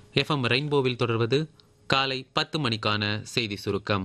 FM ரெயின்போவில் தொடர்வது காலை பத்து மணிக்கான செய்தி சுருக்கம்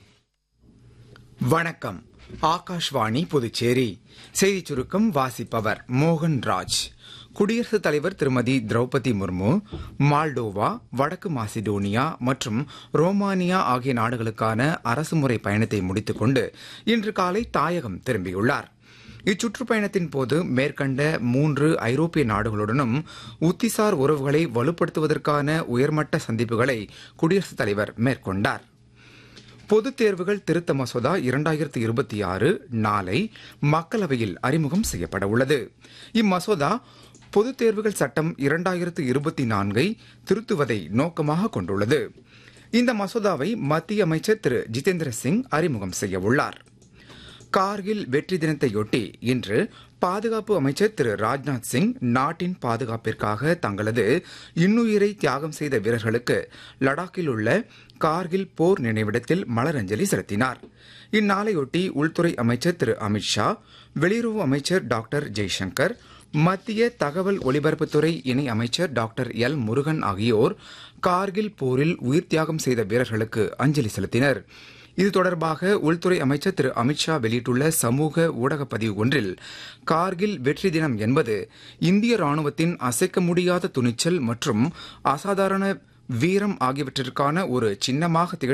வணக்கம் ஆகாஷ்வாணி புதுச்சேரி செய்திச் சுருக்கம் வாசிப்பவர் மோகன் ராஜ் குடியரசுத் தலைவர் திருமதி திரௌபதி முர்மு மால்டோவா வடக்கு மாசிடோனியா மற்றும் ரோமானியா ஆகிய நாடுகளுக்கான அரசுமுறை பயணத்தை முடித்துக்கொண்டு இன்று காலை தாயகம் திரும்பியுள்ளார் இச்சுற்றுப்பயணத்தின் போது மேற்கண்ட மூன்று ஐரோப்பிய நாடுகளுடனும் உத்திசார் உறவுகளை வலுப்படுத்துவதற்கான உயர்மட்ட சந்திப்புகளை குடியரசுத் தலைவர் மேற்கொண்டார் பொதுத் தேர்வுகள் திருத்த மசோதா இரண்டாயிரத்து இருபத்தி ஆறு நாளை மக்களவையில் அறிமுகம் செய்யப்பட உள்ளது இம்மசோதா பொதுத் தேர்வுகள் சட்டம் இரண்டாயிரத்து இருபத்தி நான்கை திருத்துவதை நோக்கமாக கொண்டுள்ளது இந்த மசோதாவை மத்திய அமைச்சர் திரு ஜிதேந்திர சிங் அறிமுகம் செய்ய உள்ளார் கார்கில் வெற்றி தினத்தையொட்டி இன்று பாதுகாப்பு அமைச்சர் திரு ராஜ்நாத் சிங் நாட்டின் பாதுகாப்பிற்காக தங்களது இன்னுயிரை தியாகம் செய்த வீரர்களுக்கு லடாக்கில் உள்ள கார்கில் போர் நினைவிடத்தில் மலரஞ்சலி செலுத்தினார் இந்நாளையொட்டி உள்துறை அமைச்சர் திரு அமித்ஷா வெளியுறவு அமைச்சர் டாக்டர் ஜெய்சங்கர் மத்திய தகவல் ஒலிபரப்புத்துறை இணை அமைச்சர் டாக்டர் எல் முருகன் ஆகியோர் கார்கில் போரில் உயிர் தியாகம் செய்த வீரர்களுக்கு அஞ்சலி செலுத்தினர் இது தொடர்பாக உள்துறை அமைச்சர் திரு அமித்ஷா வெளியிட்டுள்ள சமூக ஊடக பதிவு ஒன்றில் கார்கில் வெற்றி தினம் என்பது இந்திய ராணுவத்தின் அசைக்க முடியாத துணிச்சல் மற்றும் அசாதாரண வீரம் ஆகியவற்றிற்கான ஒரு சின்னமாக திகழ்